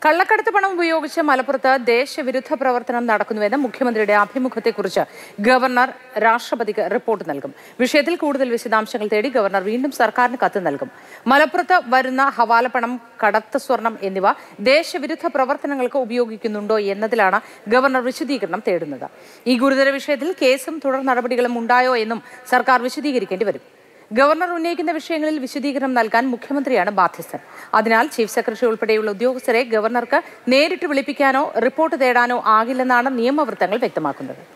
കള്ളക്കടത്ത് പണം ഉപയോഗിച്ച് മലപ്പുറത്ത് ദേശവിരുദ്ധ പ്രവർത്തനം നടക്കുന്നുവെന്ന മുഖ്യമന്ത്രിയുടെ അഭിമുഖത്തെക്കുറിച്ച് ഗവർണർ രാഷ്ട്രപതിക്ക് റിപ്പോർട്ട് നൽകും വിഷയത്തിൽ കൂടുതൽ വിശദാംശങ്ങൾ തേടി ഗവർണർ വീണ്ടും സർക്കാരിന് കത്ത് നൽകും മലപ്പുറത്ത് വരുന്ന ഹവാലപ്പണം കടത്ത് സ്വർണം എന്നിവ ദേശവിരുദ്ധ പ്രവർത്തനങ്ങൾക്ക് ഉപയോഗിക്കുന്നുണ്ടോ എന്നതിലാണ് ഗവർണർ വിശദീകരണം തേടുന്നത് ഈ ഗുരുതര വിഷയത്തിൽ കേസും തുടർ നടപടികളും ഉണ്ടായോ എന്നും സർക്കാർ വിശദീകരിക്കേണ്ടി വരും ഗവർണർ ഉന്നയിക്കുന്ന വിഷയങ്ങളിൽ വിശദീകരണം നൽകാൻ മുഖ്യമന്ത്രിയാണ് ബാധ്യസ്ഥൻ അതിനാൽ ചീഫ് സെക്രട്ടറി ഉൾപ്പെടെയുള്ള ഉദ്യോഗസ്ഥരെ ഗവർണർക്ക് നേരിട്ട് വിളിപ്പിക്കാനോ റിപ്പോർട്ട് തേടാനോ ആകില്ലെന്നാണ് നിയമവൃത്തങ്ങൾ വ്യക്തമാക്കുന്നത്